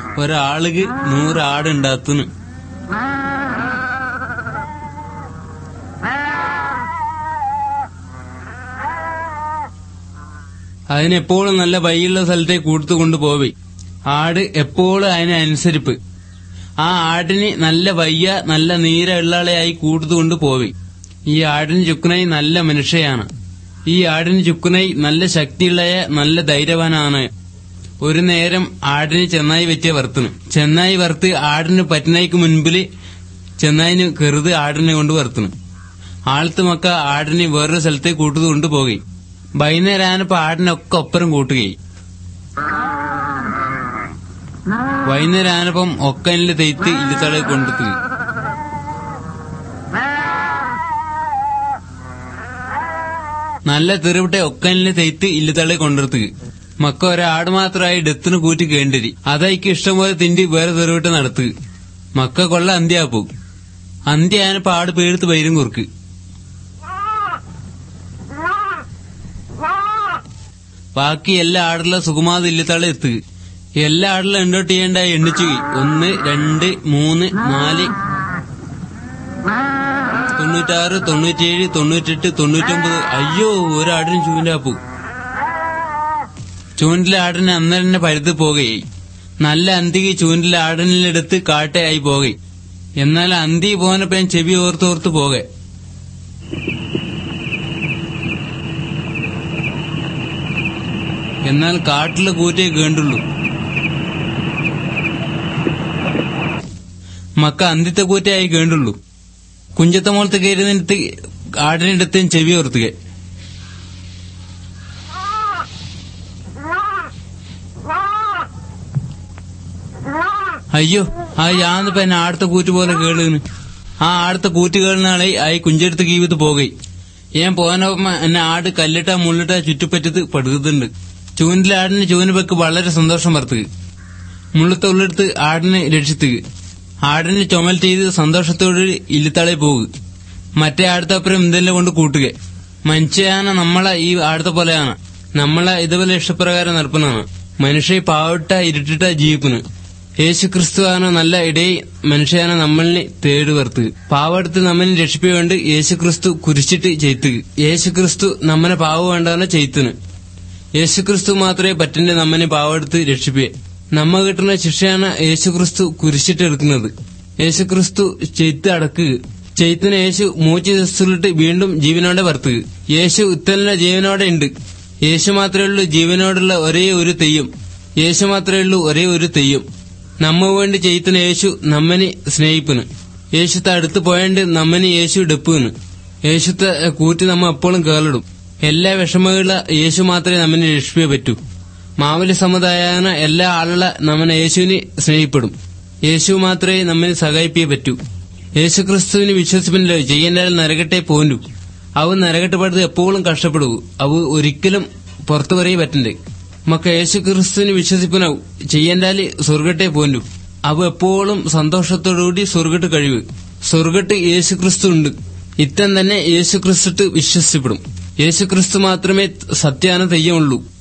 ഒരാളുക്ക് നൂറ് ആടുണ്ടാത്തുന്നു അതിനെപ്പോഴും നല്ല വൈയുള്ള സ്ഥലത്തേക്ക് കൂട്ടു കൊണ്ടുപോവേ ആട് എപ്പോഴും അതിനനുസരിപ്പ് ആ ആടിന് നല്ല വയ്യ നല്ല നീര ഉള്ളാളെയായി കൂട്ടു കൊണ്ടുപോവേ ഈ ആടിന് ചുക്കുനായി നല്ല മനുഷ്യയാണ് ഈ ആടിന് ചുക്കുനായി നല്ല ശക്തിയുള്ള നല്ല ധൈര്യവാനാണ് ഒരു നേരം ആടിന് ചെന്നായി വെച്ച് വറുത്തുന്നു ചെന്നായി വറുത്ത് ആടിന് പറ്റുന്നതിക്ക് മുൻപില് ചെന്നായിന് കെറുത് ആടിനെ കൊണ്ട് വറുത്തുന്നു ആളത്ത് മക്ക ആടിന് വേറൊരു സ്ഥലത്തേക്ക് കൂട്ടു കൊണ്ടുപോകുകയും വൈകുന്നേരം ആനപ്പോ ആടിനൊക്കെ ഒപ്പരം കൂട്ടുകയും വൈകുന്നേരം ആനപ്പം ഒക്കനില് തെയ്ത്ത് ഇല്ലത്തളെ കൊണ്ടെത്തുക നല്ല തെറിവിട്ടെ ഒക്കനില് തെയ്ത്ത് ഇല്ലത്തളെ കൊണ്ടെത്തുക മക്ക ഒരാട് മാത്രമായി ഡെത്തിന് കൂറ്റി കേണ്ടരി അതായിക്ക് ഇഷ്ടംപോലെ തിണ്ടി വേറെ തെറിവിട്ട് നടത്തുക മക്ക കൊള്ള അന്ത്യാപ്പോ അന്ത്യ ആനപ്പോ ആട് പേടുത്ത് വൈരും കുറുക്ക് ബാക്കി എല്ലാ ആടുള്ള സുകുമാത ഇല്ലത്താളെ എത്തുക എല്ലാ ആടിലും എണ്ണോട്ട് ചെയ്യേണ്ട എണ്ണിച്ചു ഒന്ന് രണ്ട് മൂന്ന് നാല് തൊണ്ണൂറ്റാറ് തൊണ്ണൂറ്റിയേഴ് തൊണ്ണൂറ്റെട്ട് തൊണ്ണൂറ്റൊമ്പത് അയ്യോ ഒരാടിന് ചൂണ്ടാപ്പു ചൂണ്ടിലെ ആടിന് അന്നേരം തന്നെ പരുത്ത് പോകുകയായി നല്ല അന്തിക്ക് ചൂണ്ടിലെ ആടിനെടുത്ത് കാട്ടയായി പോകുകയും എന്നാൽ അന്തി പോനപ്പോ ഞാൻ ചെവി ഓർത്തോർത്ത് പോകെ എന്നാൽ കാട്ടിലെ കൂറ്റേ കേണ്ടുള്ളൂ മക്ക അന്തിത്തെ കൂറ്റയായി കേണ്ടുള്ളൂ കുഞ്ചത്തെ മോളത്ത് കയറുന്നിടത്ത് ആടിനടുത്ത് ചെവി ഓർത്തുക അയ്യോ ആ യാന്നിപ്പോ എന്നെ ആടത്തെ കൂറ്റ് പോലെ കേളുന്നു ആ ആടത്തെ കൂറ്റ് കേളുന്നാളെ ആ കുഞ്ചെടുത്ത് കീവിത്ത് പോകുകയും ഞാൻ പോകാനൊപ്പം എന്നെ ആട് കല്ലിട്ട മുള്ളിട്ട ചുറ്റുപറ്റത്ത് പടുക്കുന്നുണ്ട് ചൂനിലെ ആടിന് ചൂന് വെക്ക് വളരെ സന്തോഷം വർത്തുക മുള്ളത്തെ ഉള്ളെടുത്ത് ആടിനെ രക്ഷിത്തുക ആടിനെ ചുമൽ ചെയ്ത് സന്തോഷത്തോട് ഇല്ലിത്താളെ പോകുക മറ്റേ ആടത്തപ്പുറം എന്തെല്ലാം കൊണ്ട് കൂട്ടുക മനുഷ്യയാണ് നമ്മളെ ഈ ആടത്തെ പോലെയാണ് നമ്മളെ ഇതുപോലെ ഇഷ്ടപ്രകാരം നടപ്പുന്നതാണ് മനുഷ്യ പാവട്ട ഇരുട്ടിട്ട ജീവിക്കുന്നു യേശു ക്രിസ്തുവാണ് നല്ല ഇടയിൽ മനുഷ്യനെ നമ്മളിനെ തേടി വർത്തുക പാവെടുത്ത് നമ്മളിനെ രക്ഷിപ്പിക്കൊണ്ട് യേശു ക്രിസ്തു കുരിച്ചിട്ട് ചെയ്ത്തുക യേശു ക്രിസ്തു നമ്മനെ പാവ വേണ്ടവനെ ചെയ്ത്തുന്നു യേശു ക്രിസ്തു മാത്രമേ പറ്റിന്റെ നമ്മനെ പാവെടുത്ത് രക്ഷിപ്പേ നമ്മ കിട്ടുന്ന ശിക്ഷയാണ് യേശു ക്രിസ്തു കുരിശിട്ട് എടുക്കുന്നത് യേശു ക്രിസ്തു ചെയ്ത്ത് അടക്കുക ചെയ്ത്തിന് യേശു മൂച്ച് ദിവസത്തിലിട്ട് വീണ്ടും ജീവനോടെ വർത്തുക യേശു ഉത്തലിന്റെ ജീവനോടെ ഉണ്ട് യേശു മാത്രമേ ഉള്ളൂ ജീവനോടുള്ള ഒരേ ഒരു തെയ്യം യേശു മാത്രമേ ഉള്ളൂ ഒരേ ഒരു തെയ്യം നമ്മ വേണ്ടി ചെയ്ത്തുന്ന യേശു നമ്മനെ സ്നേഹിപ്പന് യേശുത്തെ അടുത്ത് പോയാണ്ട് നമ്മനെ യേശു ഡെപ്പുന്ന് യേശുത്തെ കൂറ്റി നമ്മ എപ്പോഴും കേളിടും എല്ലാ വിഷമമുള്ള യേശു മാത്രമേ നമ്മനെ രക്ഷിപ്പേ പറ്റൂ മാവലി സമുദായന എല്ലാ ആളുകളെ നമ്മനെ യേശുവിനെ സ്നേഹിപ്പെടും യേശു മാത്രമേ നമ്മെ സഹായിപ്പേ പറ്റൂ യേശു ക്രിസ്തുവിന് വിശ്വസിപ്പിനല്ലോ ചെയ്യേണ്ട നരകട്ടെ പോലു അവ നരകട്ടപ്പെടുത്ത് എപ്പോഴും കഷ്ടപ്പെടൂ അവ ഒരിക്കലും പുറത്തു പറയേ പറ്റണ്ടേ മക്ക യേശു ക്രിസ്തുവിന് വിശ്വസിപ്പനാവും ചെയ്യേണ്ടാല് സ്വർഗട്ടെ പോലു അവ എപ്പോഴും സന്തോഷത്തോടുകൂടി സ്വർഗട്ട് കഴിവ് സ്വർഗട്ട് യേശു ക്രിസ്തു ഉണ്ട് ഇത്തം തന്നെ യേശു ക്രിസ്തു വിശ്വസിപ്പെടും യേശു ക്രിസ്തു മാത്രമേ സത്യാന തെയ്യമുള്ളൂ